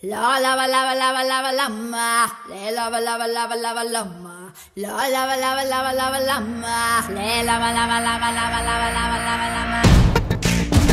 La lava lava lava lava lama, le lava lava lava lava lama, la lava lava lava lava lama, le lava lava lava lava lava lava lava lama.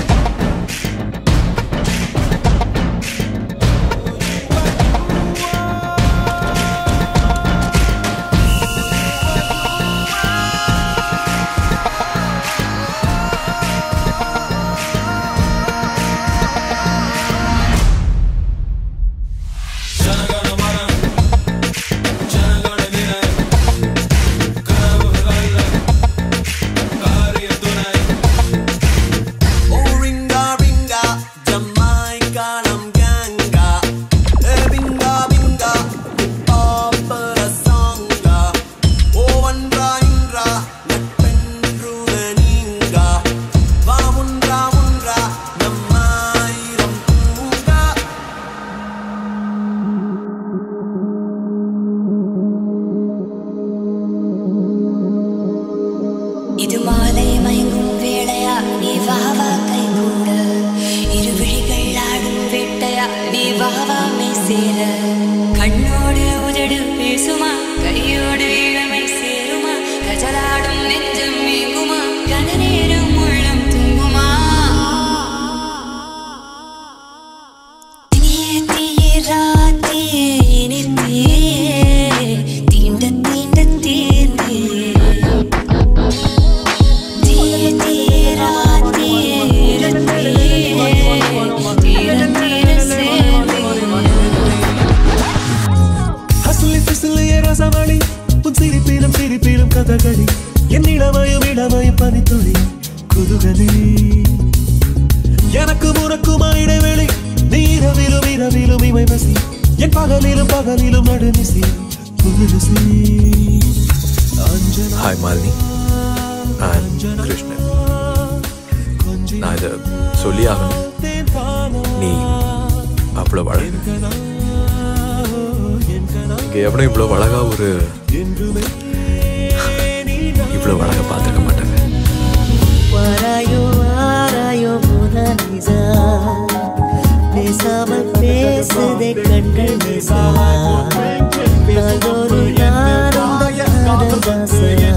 Ringa ringa, Jamaica nam ganga. Binga binga, opera songa. Ovandra indra, நட்பென்று நீங்க. வா முன்றா முன்றா, நம்மாயிரம் பூங்கா. இது மாலை மயங்கும் வேளையா நீ வா வா கை கூட இரு விழிகள் ஆடும் வேட்டையா நீ வா வா மெய் சேர கண்ணோடு உதடு பேசுமா கையோடு இளமை சேருமா கஜலாடும் நெஞ்சம் மீங்குமா கன நேரம் உள்ளம் தூங்குமா தீயே தீயே ராத்தியே இனித்தே தீண்ட தீண்ட தீர்ந்தே தீயே தீயே ராத்தியே இருத்தே தீர தீர சேர்ந்தே ஹசுலி பிசுலிய ரசமணி உன் சிரிப்பிலும் சிரிப்பிலும் கதகளி என் இளமயம் இளமயம் பனித்துளி குதுகலி எனக்கு உனக்குமா இடைவெளி நீ இரவிலும் இரவிலும் இமை பசி என் பகலிலும் பகலிலும் நடுநிசி புதுசி அஞ்சனா ஹாய் மாலினி அண்ட் கிருஷ்ணன் நான் இதை சொல்லி ஆகணும் நீ அவ்வளோ அழகு இங்கே எவனும் இவ்வளோ அழகா ஒரு இவ்வளோ அழகா பார்த்துக்க மாட்டாங்க வாராயோ வாராயோ மோனாலிசா பேசாமல் பேசுதே கண்கள் பேசா நாள்தோறு நானும் காதல் தாசையா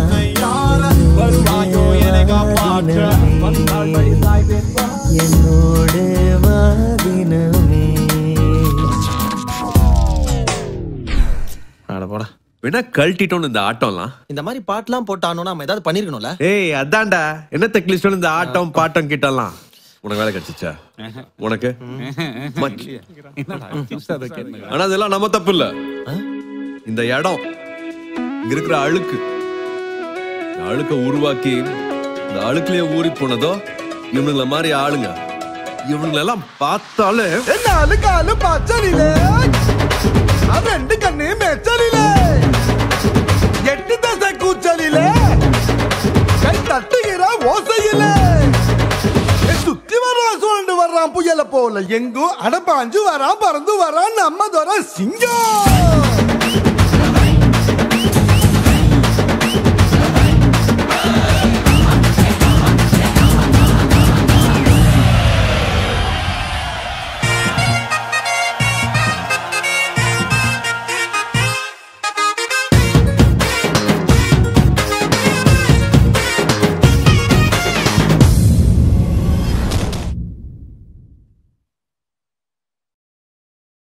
என்னோடு வாதினமே அட போடா வேணா கழட்டிட்டோம் இந்த ஆட்டம்லாம் இந்த மாதிரி பாட்டுலாம் போட்டானோ நம்ம ஏதாவது பண்ணிருக்கணும்ல ஏய் அதான்டா என்ன தெக்லிஸ்டோம் இந்த ஆட்டம் பாட்டம் கிட்டலாம் உனக்கு வேலை கிடைச்சிச்சா உனக்கு மச். ஆனா அதெல்லாம் நம்ம தப்பு இல்ல இந்த இடம் இங்க இருக்கிற அழுக்கு இந்த அழுக்க உருவாக்கி இந்த அழுக்குலயே ஊறி போனதோ இவனுங்கள மாதிரி ஆளுங்க இவனுங்களெல்லாம் பார்த்தாலே என்ன அழுக்காலு பச்சலிலே அது ரெண்டு கண்ணு மெச்சலிலே எட்டு தசை கூச்சலிலே கை தட்டுகிற ஓசையிலே ஏய், சுத்தி வர்றான் சுழண்டு வர்றான் புயல போல எங்கும் அடப்பாஞ்சு வரான் பறந்து வரான் நம்ம தர சிங்கம்